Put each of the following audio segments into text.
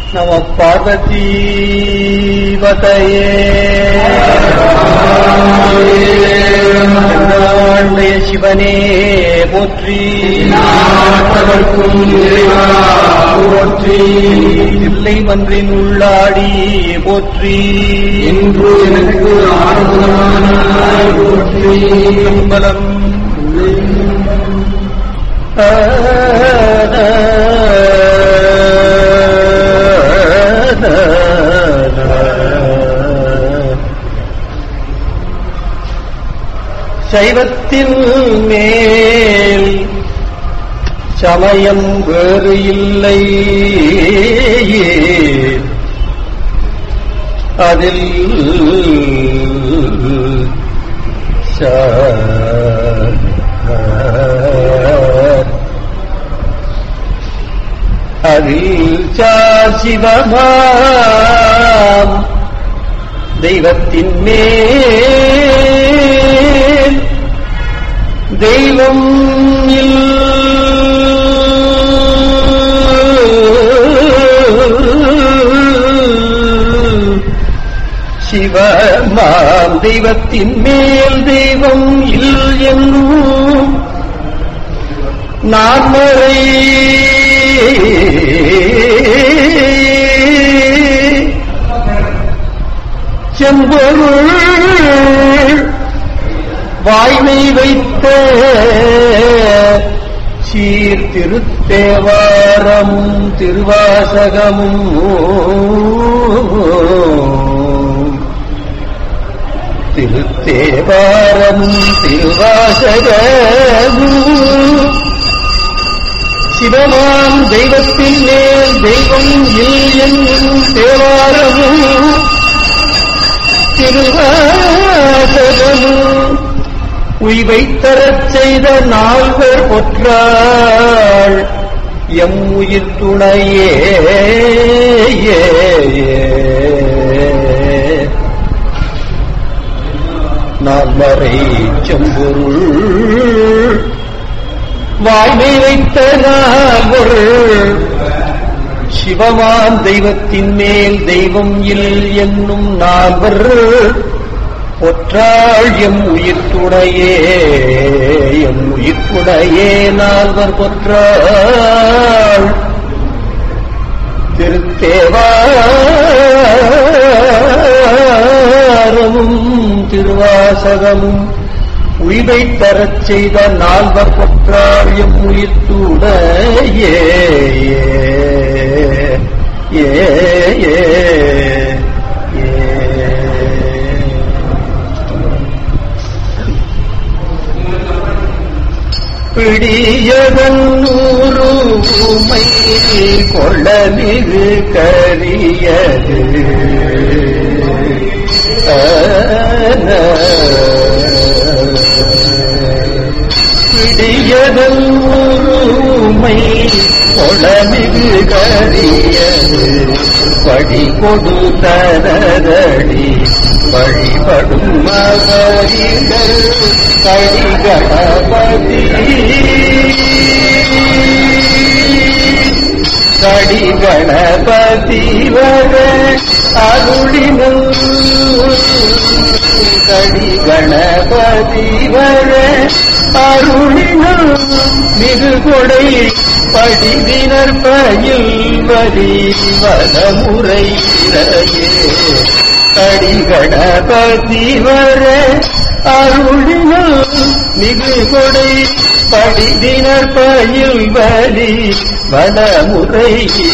நம பார்வதீவதையே நாளுடைய சிவனே போற்றி நாட்டவர்க்கும் இறைவா போற்றி. இல்லை மன்றின் உள்ளாடி போற்றி இன்று எனக்கு ஆறுதலான போற்றி பலம் சைவத்தின் மேல் சமயம் வேறு இல்லை அதில் ச- அதில் சாசிவமாம் தெய்வத்தின் மேல் தெய்வம் இல் சிவமாம் தெய்வத்தின் மேல் தெய்வம் இல் என்னும் நான்மறை செம்பொருள் வாய்மை வைத்த சீர்திருத்தேவாரமும் திருவாசகமும் திருத்தேவாரமும் திருவாசகமும் சிவமாம் தெய்வத்தின் மேல் தெய்வம் இல் என்னும் தேவாரமும் திருவாசகமும் உய்வைத் தரச் செய்த நால்வர் ஒற்றாள் எம் உயிர் துணையே நால்வரை செம்பொருள் வாய்மை வைத்த நால்வர் சிவமாம் தெய்வத்தின் மேல் தெய்வம் இல் என்னும் நால்வர் ஒற்றாள் எம் உயிர்த்துணையே எம் உயிர்த்துணையே நால்வர் பொற்றாள் திருத்தேவாரமும் திருவாசகமும் உய்வை தரச் செய்த நால்வர் பொற்றாள் எம் உயிர்த்துணையே ஏ ஏ ஏ பிடியதன் நூறு உமை கொள்ளமிகு கரியது பிடியதன் நூறு உமை கொள்ளமிகு கரியது படி கொடுத்தனதடி வழிபடும் மகரிகள் கடி கணபதி கடி கணபதி வர அருளினும் கடி கணபதி வர அருளினும் மிகு கொடை படிதினர் பயில் வரி வனமுறை கடி கணபதி வர அருளினும் மிகு கொடை படிதினர் பயில் வலி வனமுறை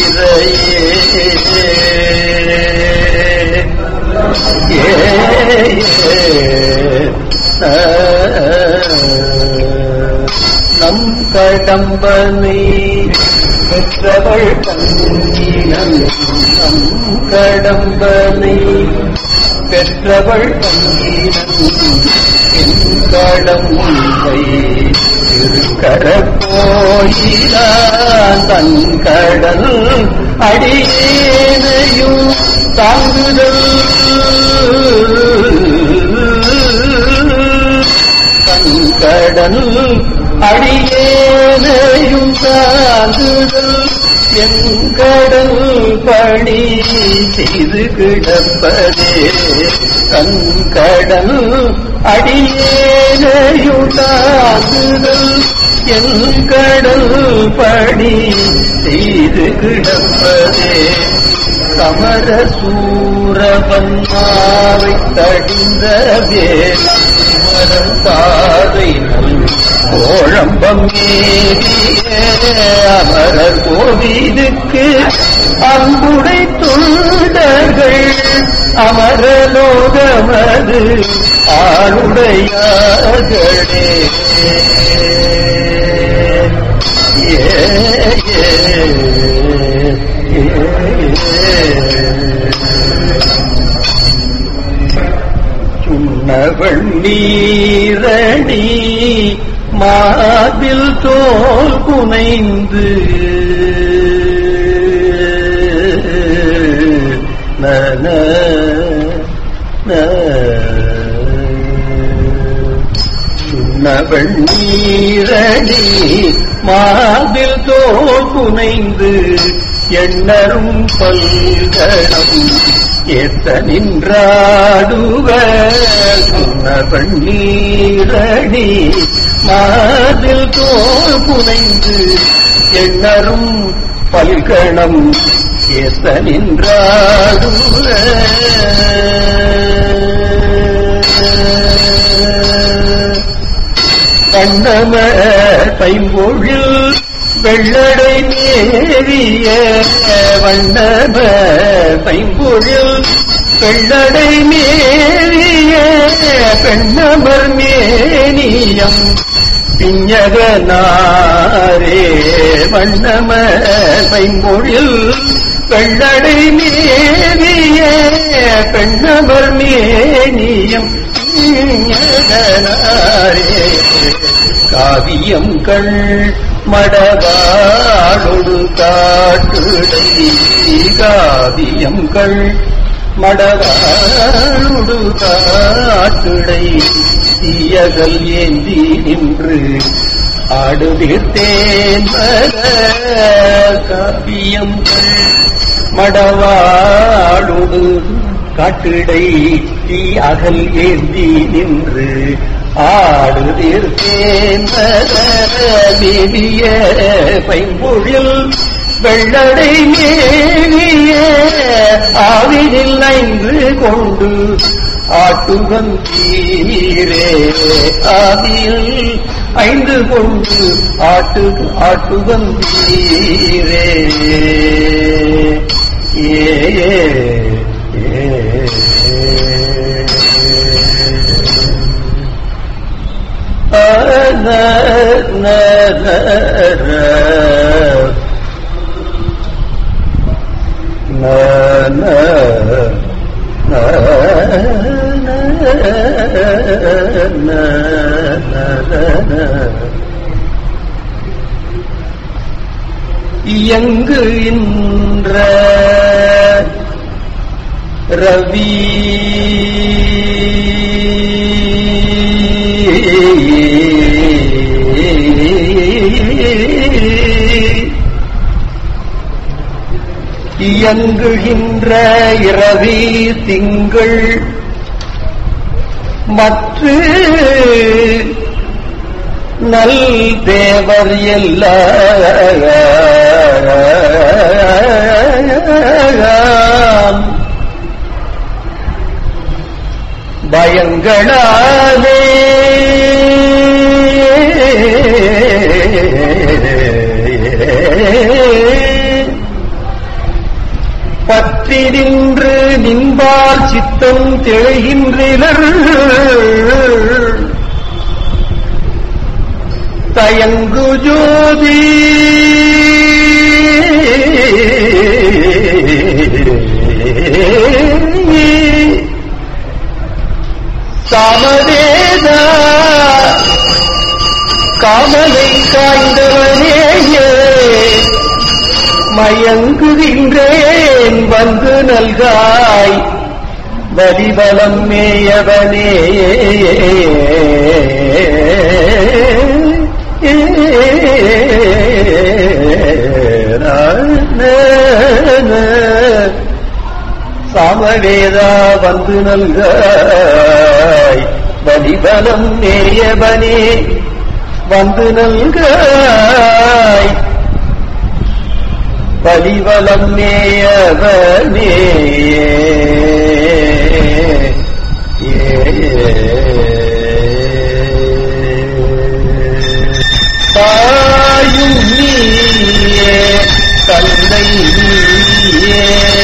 நம் கடம்பனை பெற்றவள் தங்கினம் நம் கடம்பனை பெற்றவள் தங்கினம் என் கடம்பை திருக்கரப்போயினான் தன் கடல் அடியேனையும் தாங்குதல் தன் கடல் அடியேனையும் தாங்குதல் எங்கடல் பணி செய்து கிடப்பதே கண்கடல் அடியேனையுண்டாகுதல் எங்கடல் பணி செய்து கிடப்பதே சமர சூரவன்மாவை தடிந்த வேல் தாதை நல் கோழம்பம் ஏறிய அமரர் கோவிலுக்கு அன்புடை தொண்டர்கள் அமரலோகமது ஆளுடையார்களே ஏ சுண்ணவள் நீரணி மார்பில் தோல் புனைந்து நன சுண்ணவள் நீரணி மார்பில் தோல் புனைந்து எண்ணரும் பல்கணம் ஏத்த நின்றாடுவ சுண்ணவள் நீரணி மாதில் தோல் புனைந்து எண்ணரும் பல்கணம் ஏத்த நின்றாடுவ கண்ணம பைம்பொழில் வெள்ளடை நேரிய வண்ணம பைம்பொழில் வெள்ளடை நேரிய பெண்ணமர் மேனியம் பிஞகனாரே வண்ணம பைம்பொழில் வெள்ளடை நேரிய பெண்ணமர் மேனியம் பிஞகனாரே காவியம் கள் மடவாளொடு காட்டுடை காவியம் கள் மடவாளொடு காட்டுடை தீயகல் ஏந்தி நின்று ஆடுதிர்த்தேன் காவியம் கள் மடவாளொடு காட்டிடை தீ அகல் ஏந்தி நின்று ஆடுதிர்த்தேந்திய பைம்பொழில் வெள்ளடை மேவிய ஆவினில் ஐந்து கொண்டு ஆட்டுகந்தீரே ஆவியில் ஐந்து கொண்டு ஆட்டு ஆட்டுகந்தீரே ஏ இயங்கு இன்ற ரவி இயங்குகின்ற இரவி திங்கள் மற்ற நல் தேவர் எல்லாம் பயங்களாலே பற்றி நின்று நின்பால் சித்தம் தெளிகின்றனர் தயங்கு ஜோதி காமதேத காமலை காய்ந்தவனேயே மயங்குகின்றேன் வந்து நல்காய் வலிபலம் மேயவனே சாமவேதா வந்து நல்காய் பலிபலம் நேயபனே வந்து நல்காய் பலிவலம் நேயவனே தாயும் நீயே தந்தை நீயே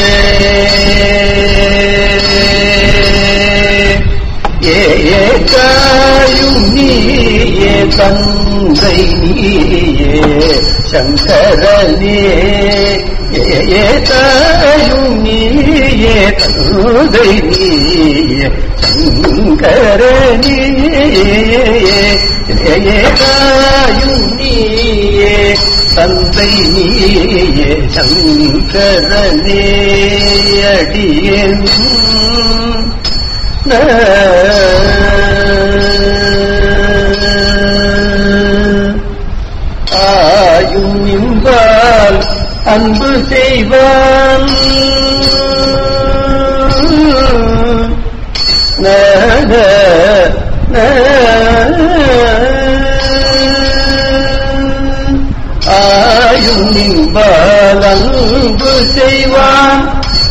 ஏ தாயும் நீயே தந்தை நீயே சங்கரனே ஏ தாயும் நீயே தந்தை நீயே சங்கரனே ஏதாயும் நீயே தந்தை நீயே சங்கரனே அடியேன் ஆயும் நின்பால் அன்பு செய்வான் நன ஆயும் நின்பால் அன்பு செய்வான்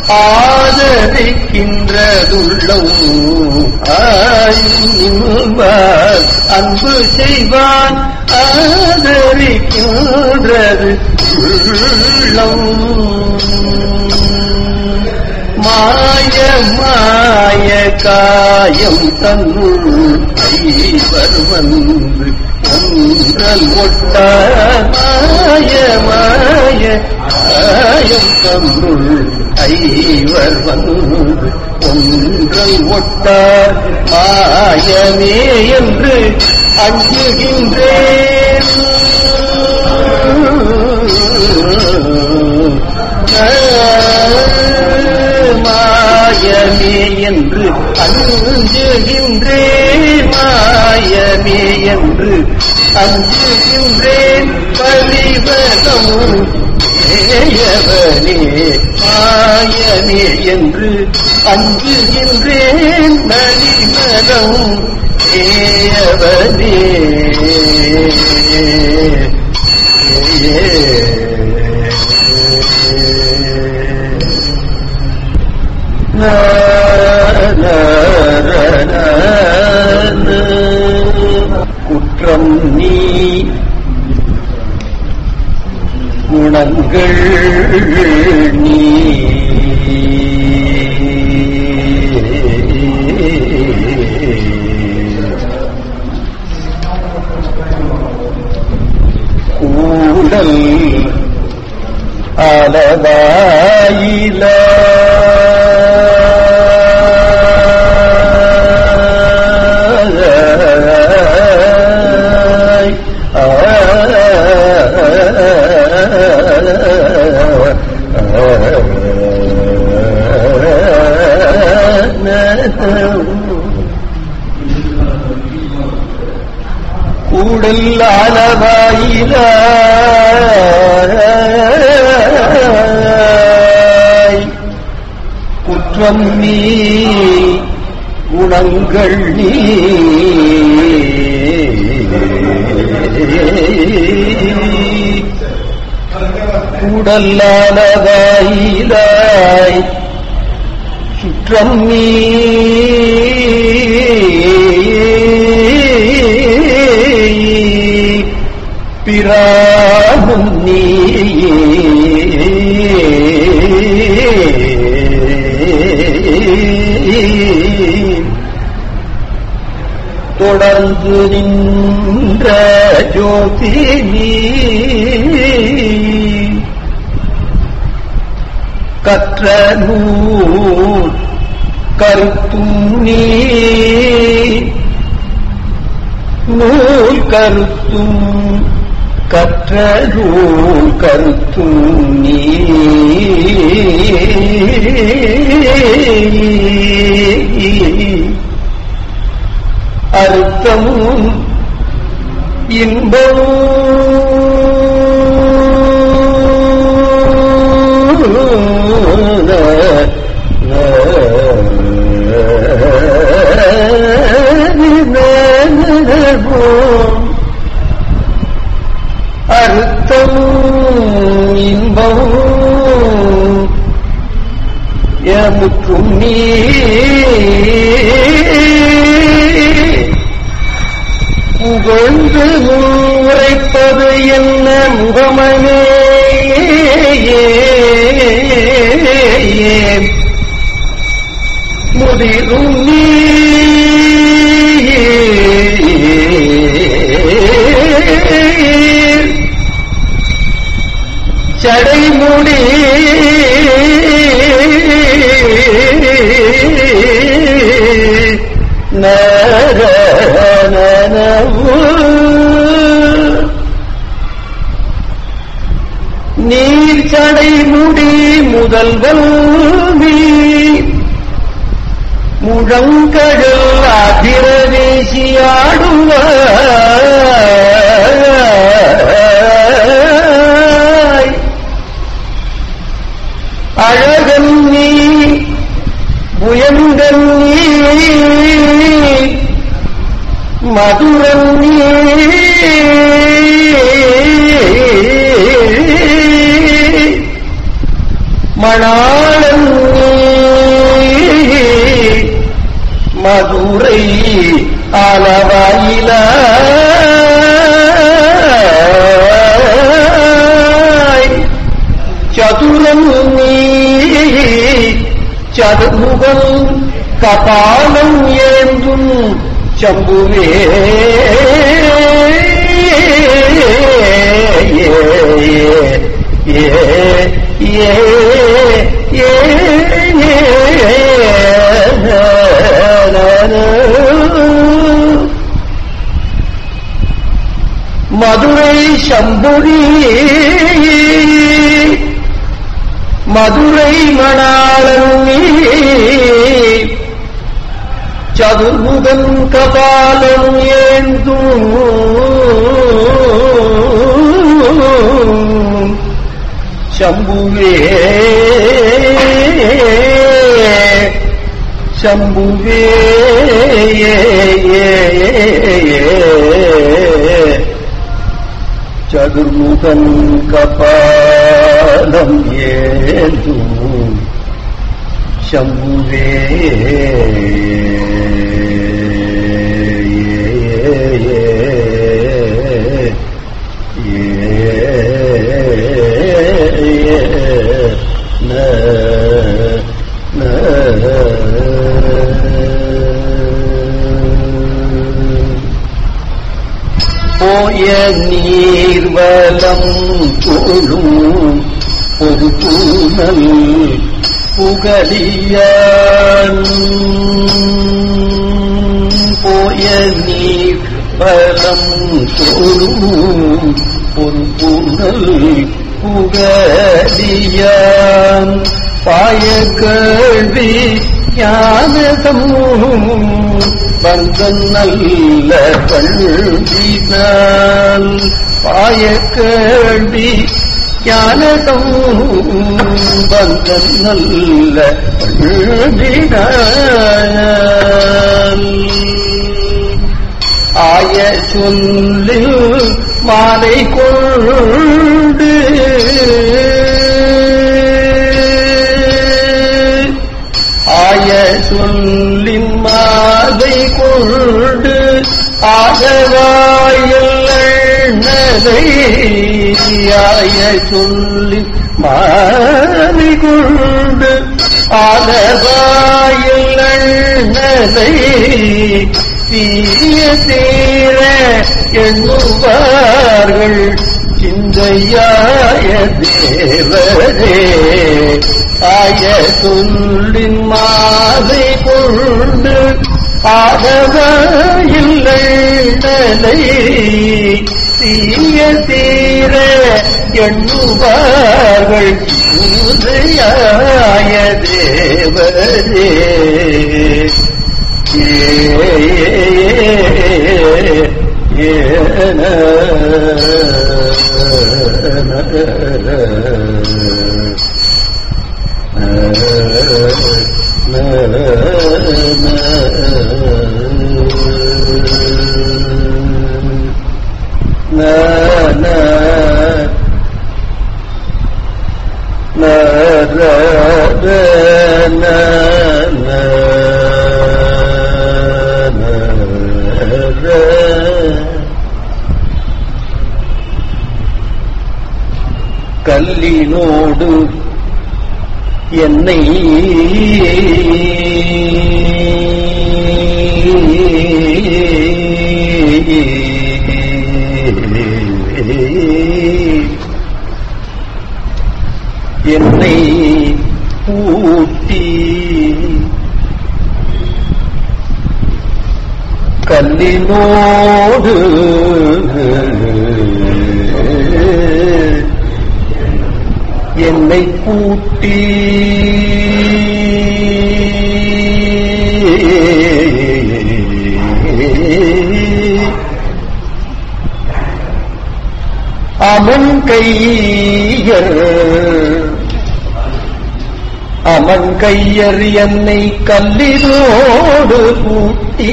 ஆதரிக்கின்றதுள்ளம் ஆயும் நின்பால் அன்பு செய்வான் ஆதரிக்கின்றது உள்ளம் மாய மாய காயம் தன்னுள் ஐவர் வந்து ஒன்றல் ஒட்ட மாய மாய காயம் தன்னுள் ஐவர் வந்து ஒன்றல் ஒட்டார் மாயமே என்று அஞ்சுகின்றேன் மாயமே என்று அஞ்சுகின்றேன் மாயமே என்று அஞ்சுகின்றேன் பலிவதம் ஏயவனே மாயமே என்று அஞ்சுகின்றேன் பலிவதம் ஏயவனே குற்றம் நீ குணங்கள் நீ கூடல் அலவாயில கூடல் அளவாயில குற்றம் நீ குணங்கள் நீ கூடல்லானவாயிலாய் சுற்றம் நீ பிராமும் நீ தொடர்ந்து நின்ற ஜோதி நீ கற்ற நூல் கருத்தும் நீ நூல் கருத்தும் கற்ற நூல் கருத்தும் நீ அர்த்தமும் இன்பமும் அறுத்தம் இன்பம் எமுற்றும் நீ புகழ்ந்து உரைப்பது என்ன முகமனே முதிரும் நீ சடைமுடி நர நனவு நீர் சடைமுடி முதல்வல் முழங்கடல் அதிரவேசியாடுவாய் அழகன் நீ புயங்கன் நீ மதுரன் நீ மணாளன் நீ மதுரை அளவாயிலாய் சதுரம் நீ சதுமுகம் கபாலம் ஏந்தும் சம்புவே ஏ ஏ ஏ மதுரை சம்புரி மதுரை மணாளன் நீ சதுர்முகன் கபாலம் ஏந்தும் சம்புவே சம்புவே சதுர்முகன் கபாலம் ஏந்தும் சம்புவே போய நீர்வலம் தொழும் ஒரு தூணல் புகழியான் போய நீர் பலம் தொழும் ஒரு புனல் புகழியான் பாய கேள்வி ஞானதம் வந்தன் நல்ல கல்வினால் பாய கேள்வி ஞானதம் வந்தன் நல்ல கல்வினால் ஆய சொல்லில் மாலை கொண்டு ஆய சொல்லின் மாலை கொண்டு ஆகவாயல்லை ஆய சொல்லின் மாலை கொண்டு ஆகவாயல்லை தீய தீர எண்ணுவார்கள் சிந்தையாய தேவரே ஆய சொல்லின் மாதை கொண்டு ஆகவ இல்லை தீய தீர எண்ணுவார்கள் சிந்தையாய தேவரே கல்லினோடு என்னை என்னை பூட்டி கல்லினோடு என்னை கூட்டி அமன் கையர் அமன் கையர் என்னை கல்லினோடு கூட்டி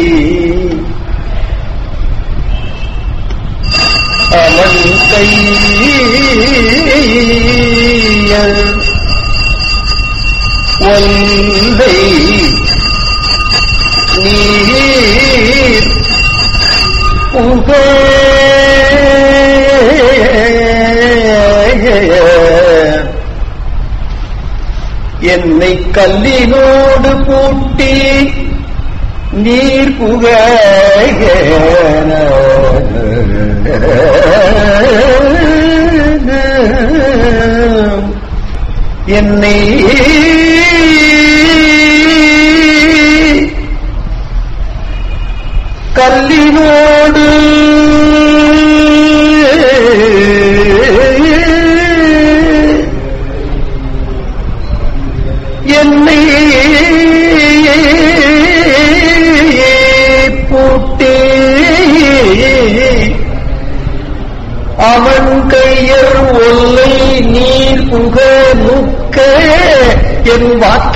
அவன் கையல் ஒன்றை நீர் உக என்னை கல்லினோடு பூட்டி நீர் புக என்னை கல்லினோடு என்னை பூட்டி அவன் கையர் ஒல்லை நீர் புக முக்க என்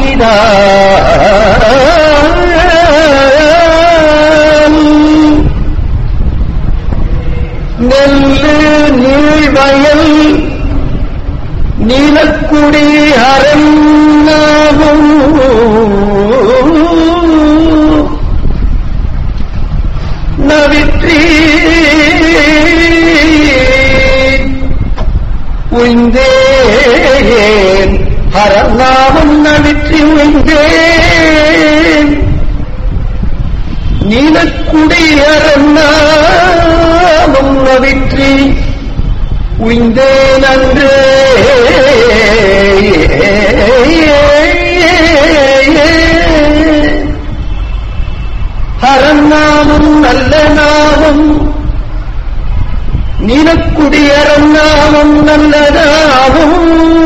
வாக்கினான் நெல்லு நீழ்வயல் நீலக்குடி அரண்நாவும் நவிற்றி உய்ந்தேன் அரண்நாவும் நவிற்றி உய்ந்தேன் நீலக்குடி அரண்நாவும் நவிற்றி உய்ந்தேன் அன்று ஹரநாமம் நல்ல நாமம் நீலக்குடியரம் நாமம் நல்ல நாமம்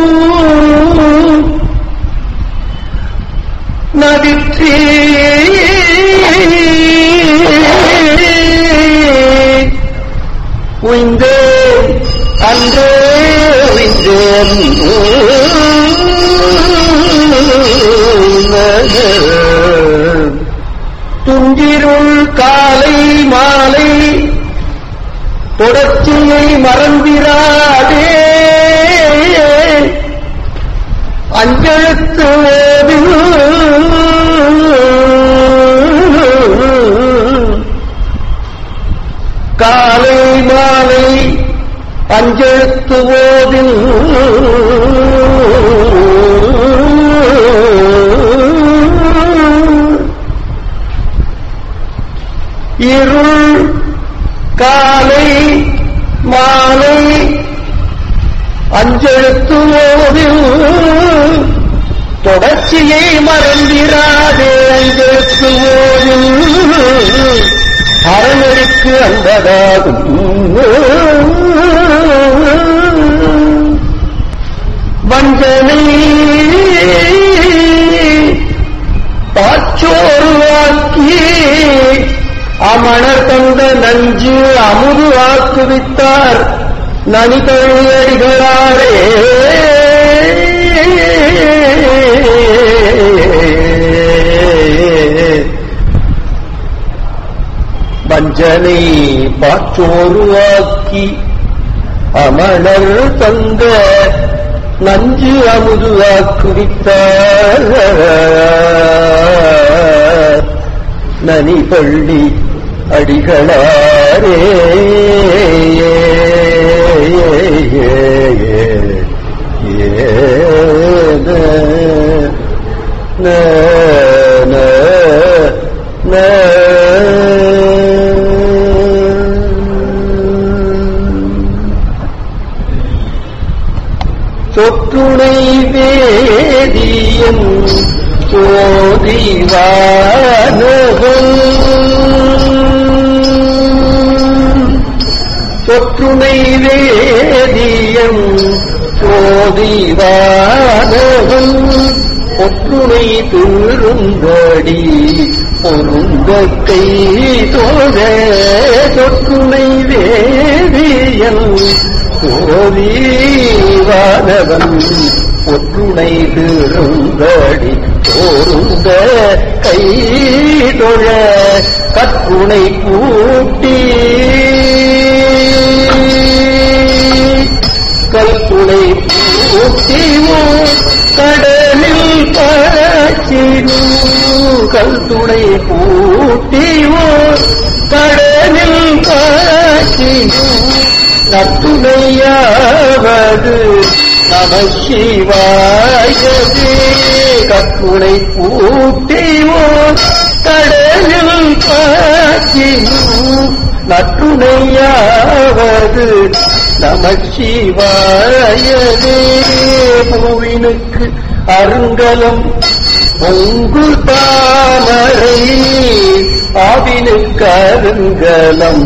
நவிற்றி உய்ந்தேன் அன்றே உய்ந்தேன் துஞ்சிருள் காலை மாலை தொடர்ச்சியை மறந்திராதே அஞ்செழுத்து காலை மாலை அஞ்செழுத்து ஓதில் இருள் காலை மாலை அஞ்செழுத்து ஓதில் தொடர்ச்சியை மறந்திராதே அஞ்செழுத்து ஓதில் அரணருக்கு அன்பதாகும் வஞ்சனை பாச்சோருவாக்கி அமணர் தந்த நஞ்சு அமுது ஆக்குவித்தார் நனிதழியடிகளாரே அஞ்சனை பாற்றோரு ஆக்கி அமணர் தந்த நஞ்சு அமுது ஆக்குவித்தார் நனி பள்ளி அடிகளாரே சொற்றுணை வேதியம் சோதிவானவன் சொற்றுணை வேதியம் சோதிவானவன் ஒற்றுணை திருந்தடி பொருந்த கை தோழ சொற்றுணை வேதியன் சோதிவானவன் ஒற்றுணை திருந்தடி பொருந்த கை தொழ கற்றுணை கூட்டி கல்துணை பூட்டிவோ கடலில் பாய்ச்சினு கல்துணை பூட்டிவோ கடலில் பாய்ச்சினு நத்துணையாவது நம சிவாயதே கத்துணை பூட்டிவோ கடலில் பாய்ச்சினு நற்றுணையாவது நம சிவாயதே பூவினுக்கு அருங்கலம் பொங்கு தாமரை ஆவினுக்கு அருங்கலம்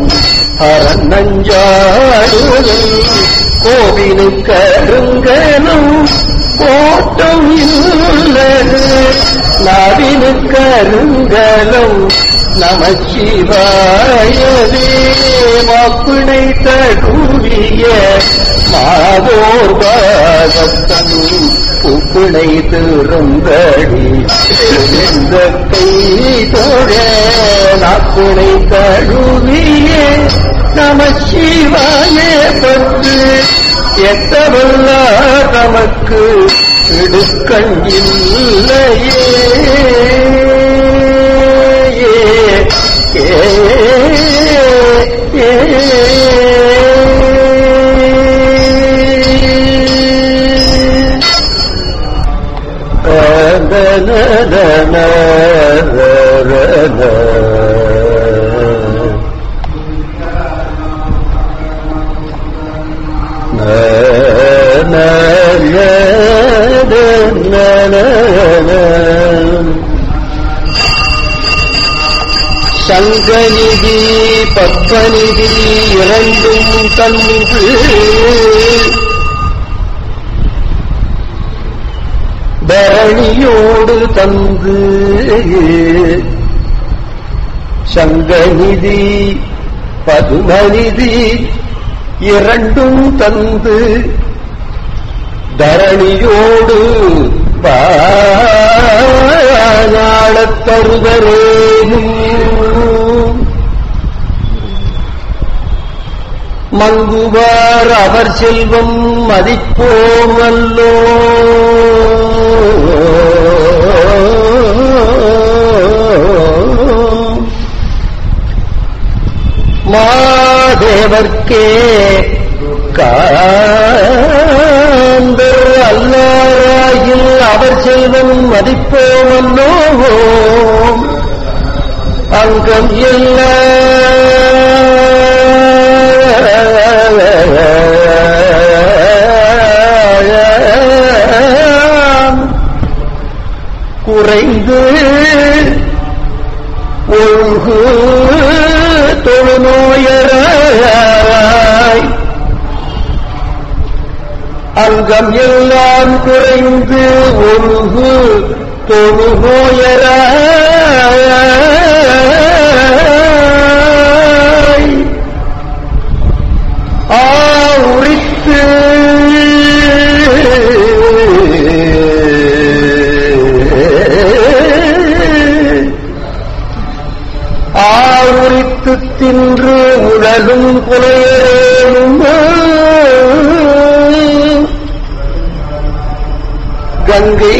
அறநஞ்சாடுதல் கோவினுக்கு அருங்கலம் கோட்டம் இல்லது நாவினுக்கு அருங்கலம் நமச்சிவாயவே மாப்பிணை தடுவிய மாதோர் பாகத்தன் புப்பிணை திருந்தடி இந்த கை தோழ நாப்பிணை தடுவிய நமச்சிவாய பற்று எத்தவல்ல தமக்கு இடுக்கண் இல்லையே சங்கநிதி பத்மநிதி இரண்டும் தந்து தரணியோடு தந்து சங்கநிதி பதுமநிதி இரண்டும் தந்து தரணியோடு பாழத் தருதரேனும் மங்குவார் அவர் செல்வம் மதிப்போம் அல்லோ மாதேவர்க்கே காந்தர் அல்லாராயில் அவர் செல்வம் மதிப்போமல்லோ அங்கம் எல்லாம் குறைந்து ஒழுகு தொழுநோயராய் அங்கம் எல்லாம் குறைந்து ஒழுகு தொழுநோயராய் ஆ உரித்து ஆவுரித்து தின் குழலும் குலையேறும் கங்கை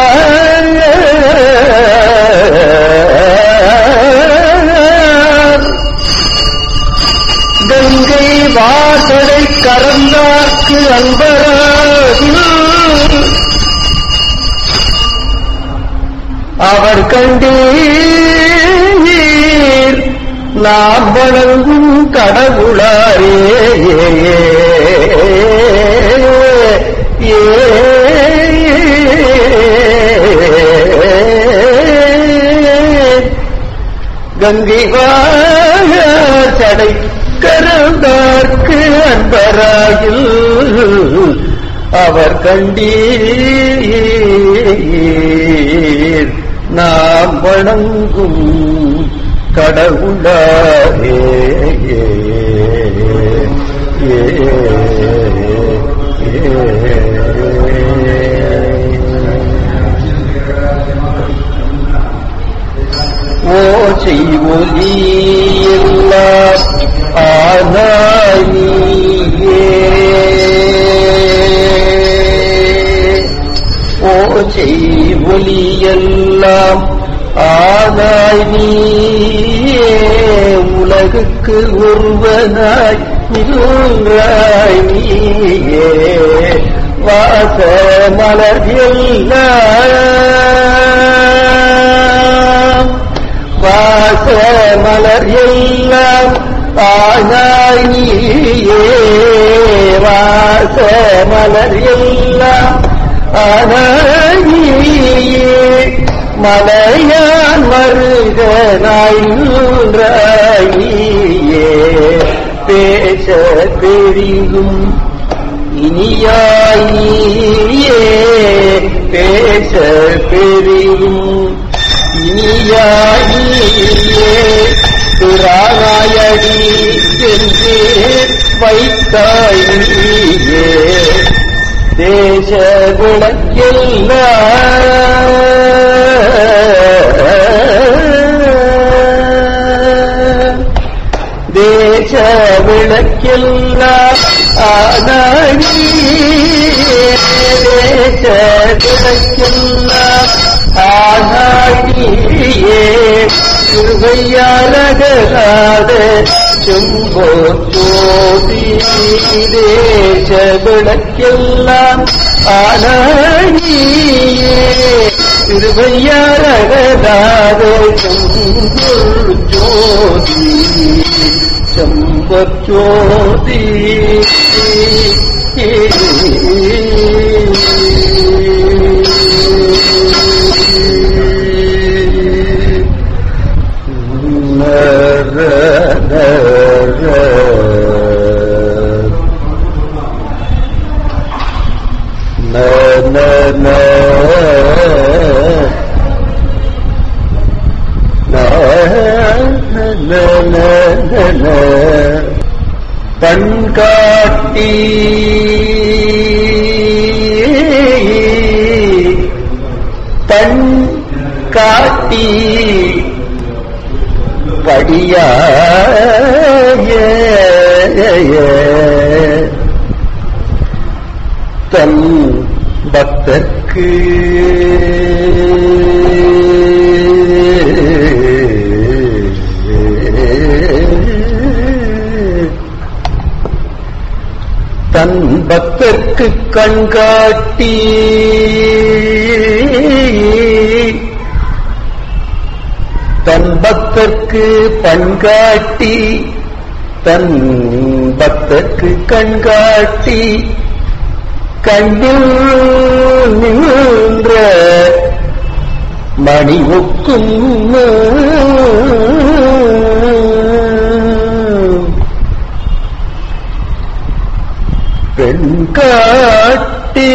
வார் கங்கை வாசலை கறந்தார்க்கு அன்பராகில் அவர் கண்டீர் நாம் வணங்கும் கடவுளாரே ஏ கங்கை வாழ சடை கரந்தார்க்கு அன்பராகில் அவர் கண்டீர் நாம் வணங்கும் கடவுளாரே ஏ, ஓசை ஒலி எல்லாம் ஆனாய் நீயே ஓசை ஒலி எல்லாம் ஆனாய் நீயே உலகுக்கு ஒருவனாய் நின்றாய் நீயே வாச மலர் எல்லாம் வாச மலர் எல்லாம் ஆனாய் நீயே வாச மலர் எல்லாம் ஆனாய் நீயே மலையான் மருகனாய் நின்றாய் நீயே பேச பெரிதும் இனியாய் நீயே பேச பெரிதும் இனியாயே துரானாயடி என்று வைத்தாய் நீயே தேச விளக்கெல்லாம் தேச விளக்கெல்லாம் ஆனாடி தேச விளக்கெல்லாம் ஆனாடியே திருவையாலகலாத செம்போ சோதி தேச விளக்கெல்லாம் ஆனாடியே திருவையாலகலாத செம்போ ஜோதி சம்பச்சோதி கண்காட்டி கண் காட்டி படியாய தன் பக்தர்க்கு தன் பக்தர்க்கு கண்காட்டி தன் பக்தர்க்கு பண்காட்டி தன் பக்தர்க்கு கண்காட்டி கண்ணில் நின்ற மணி ஒக்கும் பெண் காட்டி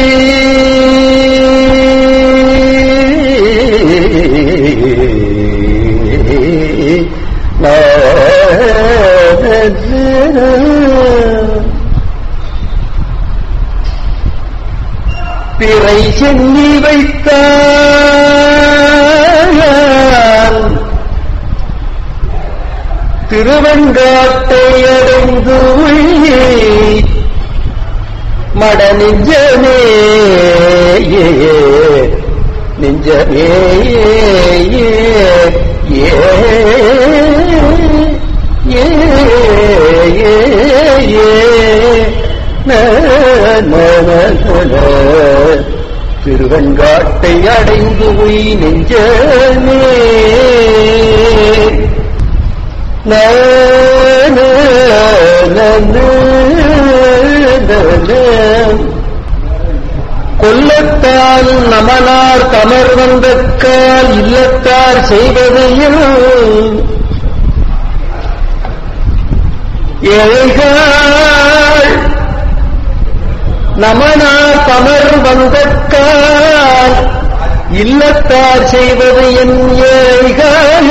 பிறை சென்னி வைத்தான் திருவெண்காட்டை அடைந்து மட நெஞ்சமே நெஞ்சமே ஏ ஏ ஏ ஏ ந, ந, ந, ந, ந. திருவெண்காட்டை அடைந்து உய் நெஞ்சமே ந, ந, ந, ந, ந, ந. கொல்லத்தால் நமனார் கமர் வந்தக்கால் இல்லத்தார் செய்வதையும் ஏழைகள் நமனார் கமர் வந்தக்கால் இல்லத்தார் செய்வது என் ஏழைகள்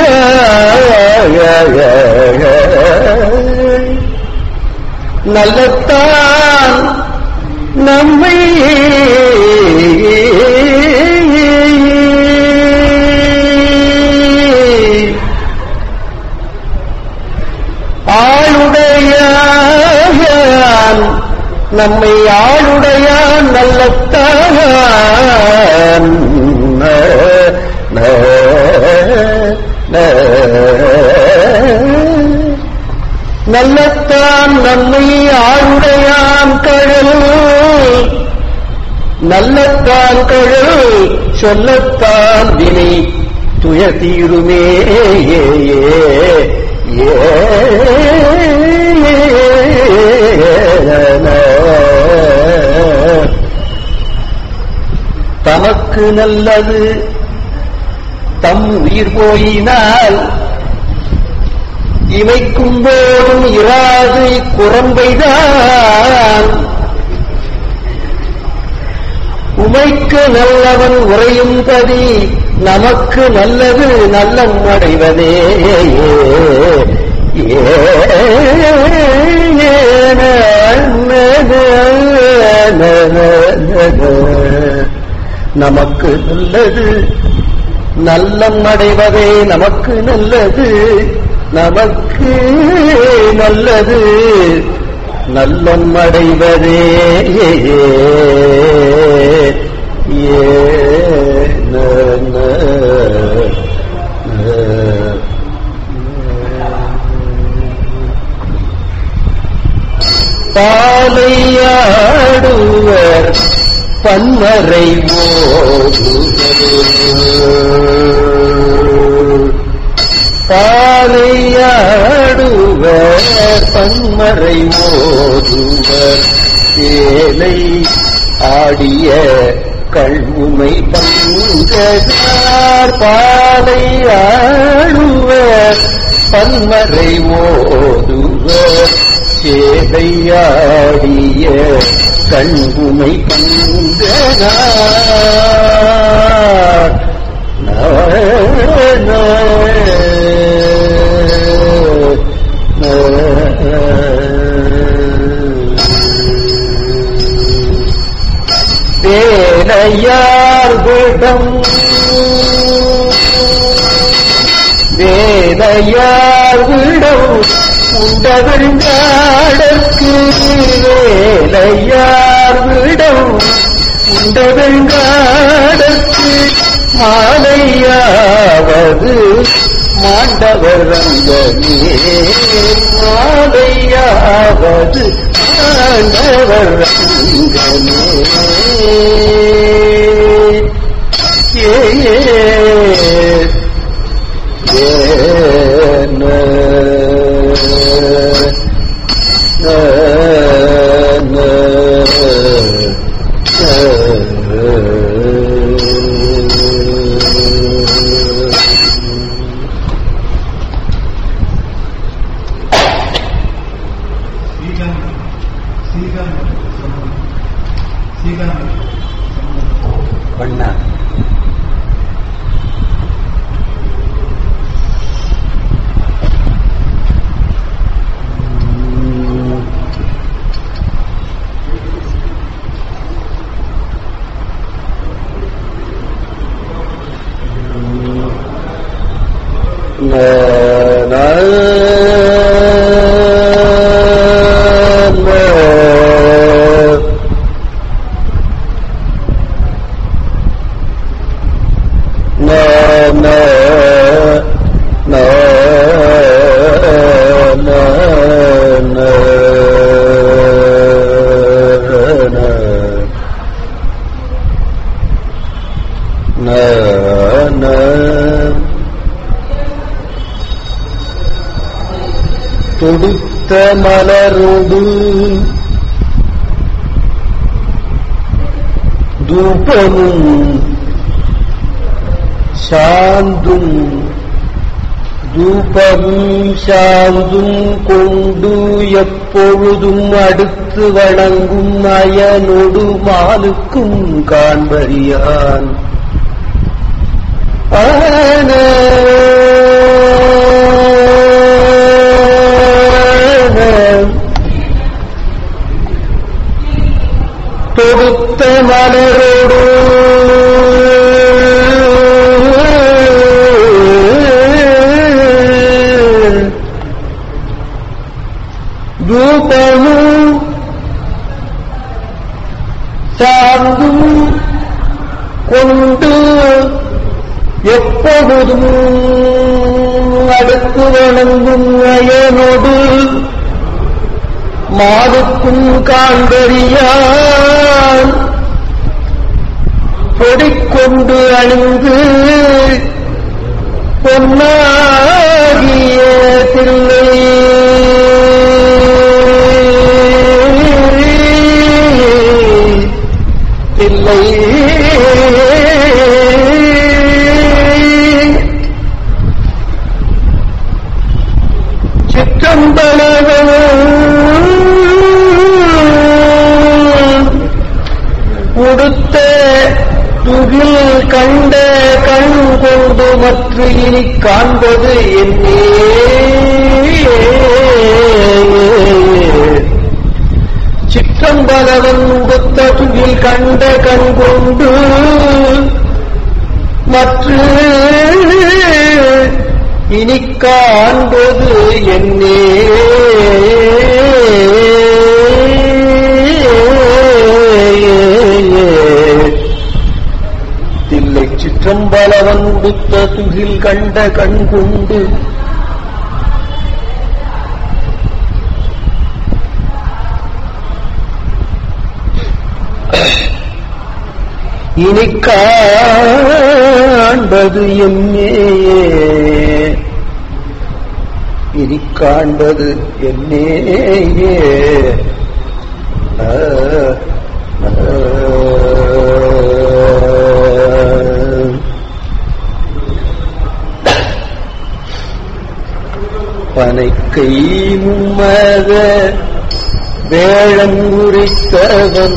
நல்லத்தான் நம்மை ஆளுடையான் நம்மை ஆளுடையான் நல்லத்தான் ந, ந, ந. நல்லத்தான் நம்மை ஆளுடையான் கழல் நல்லத்தான் கழல் சொல்லத்தான் வினை துய தீருமே ஏ, ஏ, ஏ. தமக்கு நல்லது தம் உயிர் போயினால் இமைக்கும் போதும் இராது குரம்பைதான் உமைக்கு நல்லவன் உறையும்படி நமக்கு நல்லது நல்லம் அடைவதே நமக்கு நல்லது நல்லம் அடைவதே நமக்கு நல்லது நமக்கு நல்லது நல்லம் அடைவதே ஏ ந, ந, ந, பாலையாடுவர் பன்மறை ஓடுவர் பாலையாடுவர் பன்மறை ஓடுவர் ஏலை ஆடிய கண்முமை பங்கதார் பாலையாடுவர் பன்மறை ஓடுவர் சேவையாடிய கண்புமை பங்கனார் வேலையார் விடம் வேலையார் விடம் உண்டவெங்காடற்கு வேலையார் விடம் உண்டவெங்காடற்கு மாலையாவது மாண்டவர் ரங்கமே மாலையாவது மாண்டவர் ரங்கமே ஏ ஏன சீகம் சீகம் சீகம் பண்ண ந ந ந ந ந ந ந ந தொடுத்த மலரோடு தூபமும் சாந்தும் தூபமும் சாந்தும் கொண்டு எப்பொழுதும் அடுத்து வணங்கும் அயனொடு மாலுக்கும் காண்பறியான் ஆன தொடுத்த மலரோடு தூபமும் சார்ந்தும் கொண்டு எப்பொழுதும் அடுத்து வணங்கும் அயனோடு மாதுக்கும் காண்பறியான் பொடிக்கொண்டு அணிந்து பொன்னாகிய தில்லை தில்லை சிற்றம்பலவன் உடுத்த துகில் கண்ட கண் கொண்டு மற்ற இனி காண்பது என்னே சிற்றம்பலவன் உடுத்த துகில் கண்ட கண் கொண்டு மற்ற இனி காண்பது என்னே தில்லை சிற்றம்பலவன் உடுத்த துகில் கண்ட கண் கொண்டு இனி காண்பது என்னே இனி காண்பது என்னே ஆ, ஆ. பனைக்கை மும்மத வேழம் உரைத்தவன்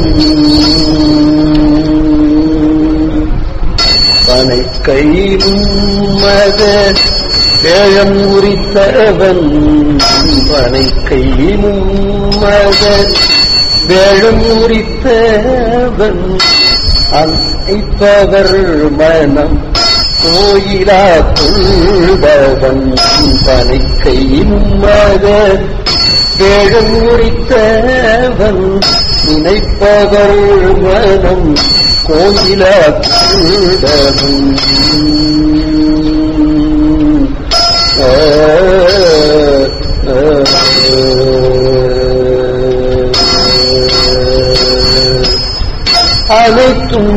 பனைக்கை மும்மத வேழம் உரித்தவன் பனைக்கை மும்மத வேழம் உரித்தவன் அனைப்பவர் மனம் கோயிலா கொள்பவன் பனைக்கை மும்மத வேழம் உரித்தவன் நினைப்பவர் மனம் கோயிலா கொள்பவன் ஆ, ஆ, ஆ. அனைத்தும்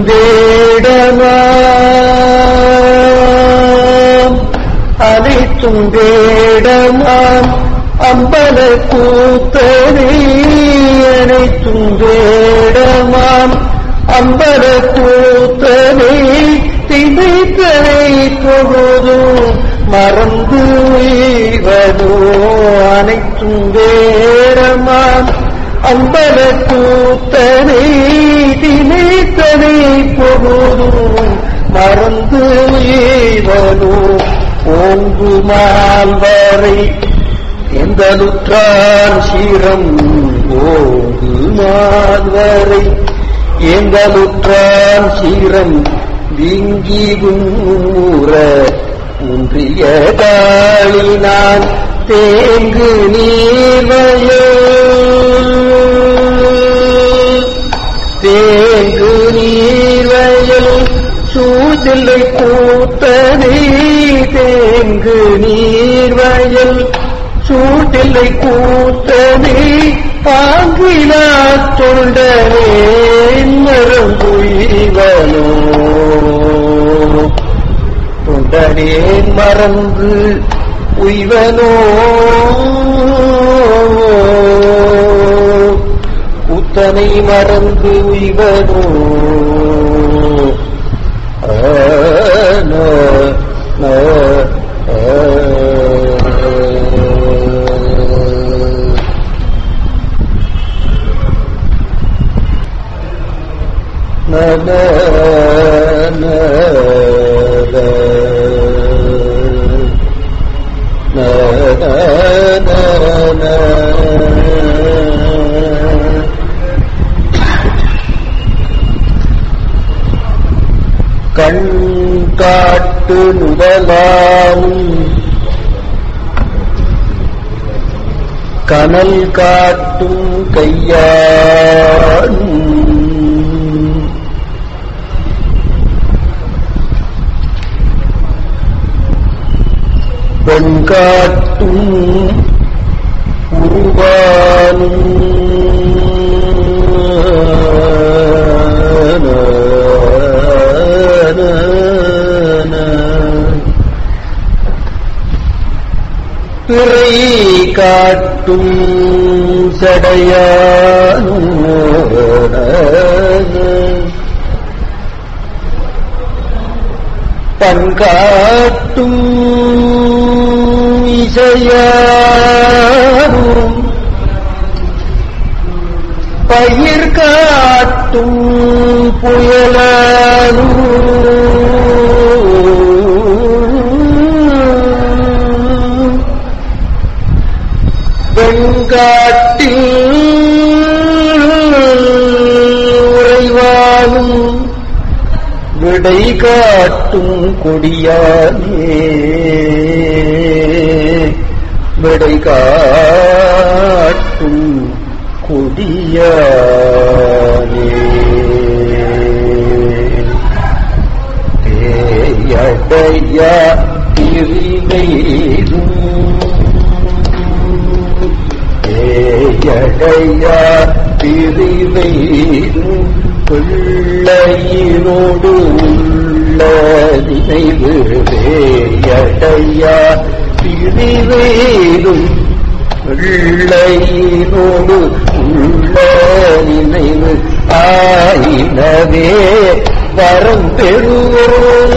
வேடமாம் அனைத்தும் வேடமாம் அம்பல கூத்தனே அனைத்தும் வேடமாம் அம்பல கூத்தனே திணைத்தனை தொழுதும் மறந்து உய்வதோ அனைத்தும் வேடமாம் அம்பல கூத்தனை திணைத்தனை பொழுதும் மறந்து உய்வதோ ஓங்கு மால்வரை எந்தலுற்றான் சீரம் ஓங்கு மால்வரை எந்தலுற்றான் சீரம் வீங்கி ஊற முன்றிய காளினான் தேங்கு நீர்வயோ தேங்கு நீர்வயல் சூஜ சூட்டில்லை கூத்தனை தேங்கு நீர்வயல் சூட்டில்லை கூத்தனை பாங்கிலா தொண்டனே மரம் புய்வனோ தொண்டனே மறந்து உய்வனோ கூத்தனை மறந்து உய்வனோ ஆன, ஆ, ஆ. ந, ந, ந, ர. ந, ந, ந, ந. கண் காட்டு முதலாவும் கனல் காட்டும் கையாடும் பெண் காட்டும் உருவானும் பிறை காட்டும் சடையானும் பண்காட்டும் இசையாரும் பயிர் காட்டும் புயலாரும் வெண்காட்டில் உறைவாலும் விடை காட்டும் கொடியானே விடை காட்டும் கொடியானே தேயடையா திரிவைரும் தேயடையா திரிவைரும் பிள்ளையினோடு உள்ள நினைவு வேயடையா பிரிவேதும் பிள்ளையினோடு உள்ள நினைவு ஆயினவே வரம் பெறுவோம்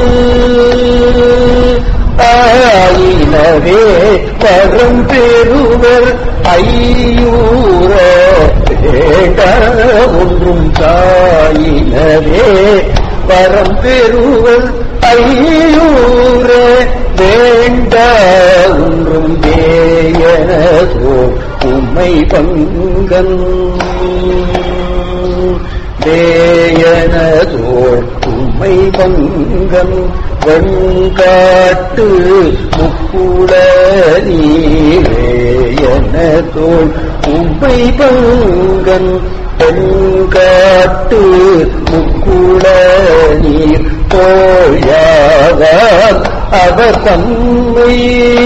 ஆயினவே வரம் பெறுவர் ஐயூர வேண்ட ஒன்றும் தாயினவே வரம் பெறுவர் ஐயூர வேண்ட ஒன்றும் வேயனதோ உம்மை பங்கன் வேயனதோர் உம்மை பங்கன் வெண்காட்டு முக்குட நீரேயனதோர் உம்மை பங்கன் பெண்காட்டு முக்குள நீர் தோயாவார் அவர் தம்மை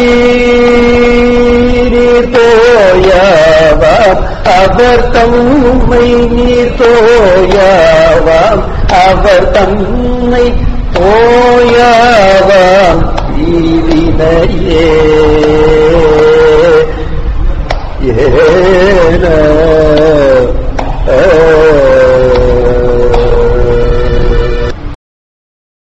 நீர் தோயாவாம் அவர் தம்மை நீர் தோயாவாம் அவர் தம்மை தோயாவாம் ஈவினையே ஏன